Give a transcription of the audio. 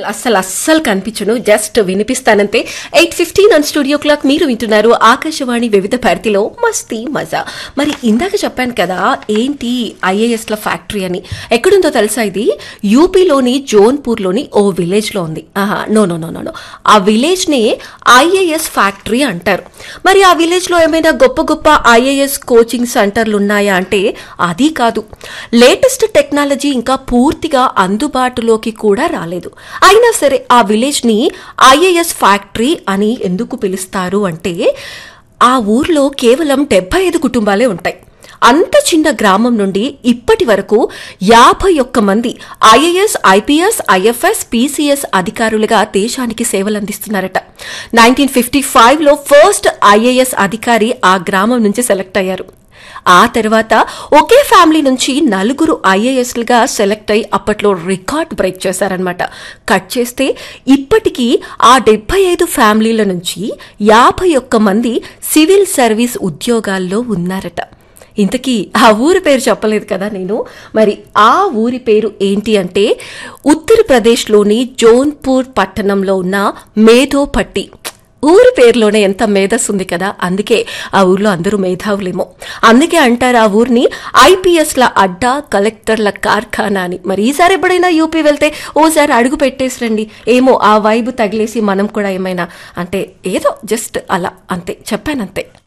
అస్సలు అస్సలు కనిపించను జస్ట్ వినిపిస్తానంతే eight fifteen on studio clock మీరు వింటున్నారు ఆకాశవాణి వివిధ భారతిలో మస్తీ మజా మరి ఇందాక చెప్పాను కదా ఏంటి ఐఏఎస్ల ఫ్యాక్టరీ అని ఎక్కడుందో తెలుసా ఇది యూపీలోని జోన్పూర్లోని ఓ విలేజ్లో ఉంది ఆహా no no no no no ఆ విలేజ్ని ఐఏఎస్ ఫ్యాక్టరీ అంటారు మరి ఆ విలేజ్లో ఏమైనా గొప్ప గొప్ప ఐఏఎస్ కోచింగ్ సెంటర్లు ఉన్నాయా అంటే అది కాదు లేటెస్ట్ టెక్నాలజీ ఇంకా పూర్తిగా అందుబాటులోకి కూడా రాలేదు అయినా సరే ఆ విలేజ్ని ఐఏఎస్ ఫ్యాక్టరీ అని ఎందుకు పిలుస్తారు అంటే ఆ ఊర్లో కేవలం డెబ్బై ఐదు కుటుంబాలే ఉంటాయి అంత చిన్న గ్రామం నుండి ఇప్పటి వరకు యాభై ఒక్క మంది ఐఏఎస్ ఐపీఎస్ ఐఎఫ్ఎస్ పీసీఎస్ అధికారులుగా దేశానికి సేవలందిస్తున్నారట నైన్టీన్ ఫిఫ్టీ ఫైవ్లో ఫస్ట్ ఐఏఎస్ అధికారి ఆ గ్రామం నుంచి సెలెక్ట్ అయ్యారు ఆ తర్వాత ఒకే ఫ్యామిలీ నుంచి నలుగురు ఐఏఎస్లుగా సెలెక్ట్ అయి అప్పట్లో రికార్డ్ బ్రేక్ చేశారనమాట కట్ చేస్తే ఇప్పటికీ ఆ డెబ్బై ఐదు ఫ్యామిలీల నుంచి యాభై ఒక్క మంది సివిల్ సర్వీస్ ఉద్యోగాల్లో ఉన్నారట ఇంతకీ ఆ ఊరి పేరు చెప్పలేదు కదా నేను మరి ఆ ఊరి పేరు ఏంటి అంటే ఉత్తరప్రదేశ్లోని జోన్పూర్ పట్టణంలో ఉన్న మేధోపట్టి ఊరి పేరులోనే ఎంత మేధస్సు ఉంది కదా అందుకే ఆ ఊర్లో అందరూ మేధావులేమో అందుకే అంటారు ఆ ఊరిని ఐపీఎస్ల అడ్డా కలెక్టర్ల కార్ఖానా అని మరి ఈసారి ఎప్పుడైనా యూపీ వెళ్తే ఓసారి అడుగు పెట్టేసి రండి ఏమో ఆ వైబు తగిలేసి మనం కూడా ఏమైనా అంటే ఏదో జస్ట్ అలా అంతే చెప్పానంతే